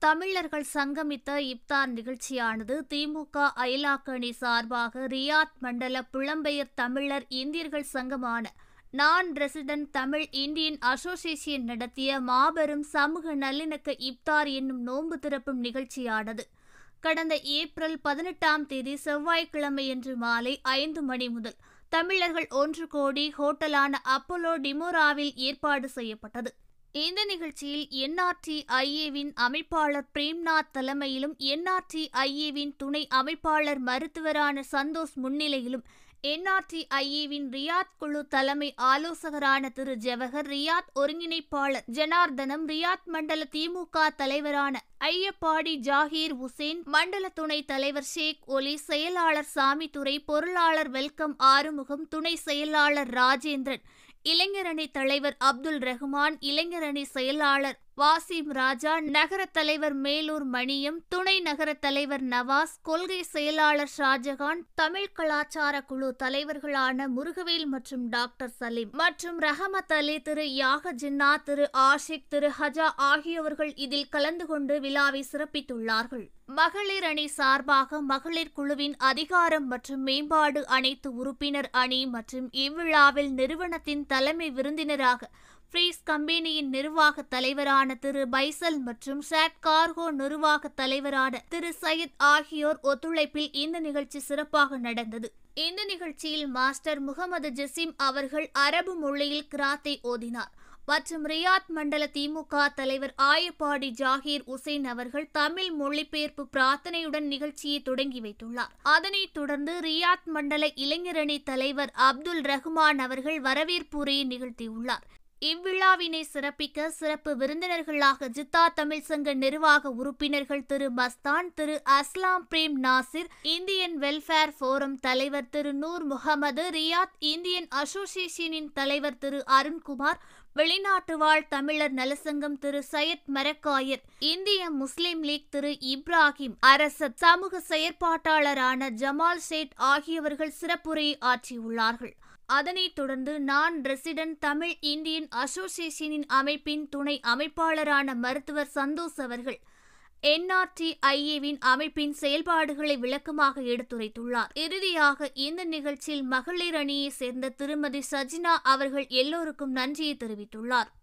தமிழர்கள் சங்கமித்த இப்தார் நிகழ்ச்சியானது திமுக அயலாக்கணி சார்பாக ரியாத் மண்டல புலம்பெயர் தமிழர் இந்தியர்கள் சங்கமான நான் ரெசிடென்ட் தமிழ் இந்தியன் அசோசியேஷன் நடத்திய மாபெரும் சமூக நல்லிணக்க இப்தார் என்னும் நோன்பு திறப்பும் நிகழ்ச்சியானது கடந்த ஏப்ரல் பதினெட்டாம் தேதி செவ்வாய்க்கிழமையன்று மாலை ஐந்து மணி முதல் தமிழர்கள் ஒன்று கோடி ஹோட்டலான அப்போலோ டிமோராவில் ஏற்பாடு செய்யப்பட்டது இந்த நிகழ்ச்சியில் என்ஆர்டி ஐஏவின் அமைப்பாளர் பிரேம்நாத் தலைமையிலும் என்ஆர்டி ஐஏவின் துணை அமைப்பாளர் மருத்துவரான சந்தோஷ் முன்னிலையிலும் என்ஆர்டி ஐஏவின் ரியாத் குழு தலைமை ஆலோசகரான திரு ஜவஹர் ரியாத் ஒருங்கிணைப்பாளர் ஜனார்தனம் ரியாத் மண்டல திமுக தலைவரான ஐயப்பாடி ஜாகீர் ஹுசேன் மண்டல துணைத் தலைவர் ஷேக் ஒலி செயலாளர் சாமித்துறை பொருளாளர் வெல்கம் ஆறுமுகம் துணை செயலாளர் ராஜேந்திரன் இளைஞரணி தலைவர் அப்துல் ரஹ்மான் இளைஞரணி செயலாளர் வாசிம் ராஜா நகர தலைவர் மேலூர் மணியம் துணை நகர தலைவர் நவாஸ் கொள்கை செயலாளர் ஷாஜகான் தமிழ் கலாச்சார குழு தலைவர்களான முருகவேல் மற்றும் டாக்டர் சலீம் மற்றும் ரஹமத் அலி திரு யாக ஜின்னா திரு ஆஷிக் திரு ஹஜா ஆகியோர்கள் இதில் கலந்து கொண்டு விழாவை சிறப்பித்துள்ளார்கள் மகளிர் அணி சார்பாக மகளிர் குழுவின் அதிகாரம் மற்றும் மேம்பாடு அனைத்து உறுப்பினர் அணி மற்றும் இவ்விழாவில் நிறுவனத்தின் தலைமை விருந்தினராக ஃப்ரீஸ் கம்பெனியின் நிர்வாக தலைவரான திரு பைசல் மற்றும் ஷாட் கார்கோ நிர்வாக தலைவரான திரு சையத் ஆகியோர் ஒத்துழைப்பில் இந்த நிகழ்ச்சி சிறப்பாக நடந்தது இந்த நிகழ்ச்சியில் மாஸ்டர் முகமது ஜசீம் அவர்கள் அரபு மொழியில் கிராத்தை ஓதினார் மற்றும் ரியாத் மண்டல திமுக தலைவர் ஆயப்பாடி ஜாகீர் உசேன் அவர்கள் தமிழ் மொழிபெயர்ப்பு பிரார்த்தனையுடன் நிகழ்ச்சியை தொடங்கி வைத்துள்ளார் அதனைத் தொடர்ந்து ரியாத் மண்டல இளைஞரணி தலைவர் அப்துல் ரஹ்மான் அவர்கள் வரவேற்புரையை நிகழ்த்தியுள்ளார் இவ்விழாவினை சிறப்பிக்க சிறப்பு விருந்தினர்களாக ஜித்தா தமிழ் சங்க நிர்வாக உறுப்பினர்கள் திரு மஸ்தான் திரு Aslam Prem Nasir Indian welfare forum தலைவர் திரு நூர் முகமது ரியாத் இந்தியன் அசோசியேஷனின் தலைவர் திரு அருண்குமார் வெளிநாட்டு வாழ் தமிழர் நலசங்கம் திரு சையத் மரக்காயர் இந்திய முஸ்லிம் லீக் திரு இப்ராஹிம் அரசத் சமூக செயற்பாட்டாளரான ஜமால் ஷேட் ஆகியவர்கள் சிறப்புரையை ஆற்றியுள்ளார்கள் அதனைத் தொடர்ந்து நான் ரெசிடென்ட் தமிழ் இந்தியன் அசோசியேஷனின் அமைப்பின் துணை அமைப்பாளரான மருத்துவர் சந்தோஷ் அவர்கள் என்ஆர்டி ஐஏவின் அமைப்பின் செயல்பாடுகளை விளக்கமாக எடுத்துரைத்துள்ளார் இறுதியாக இந்த நிகழ்ச்சியில் மகளிர் அணியை சேர்ந்த திருமதி சஜினா அவர்கள் எல்லோருக்கும் நன்றியை தெரிவித்துள்ளார்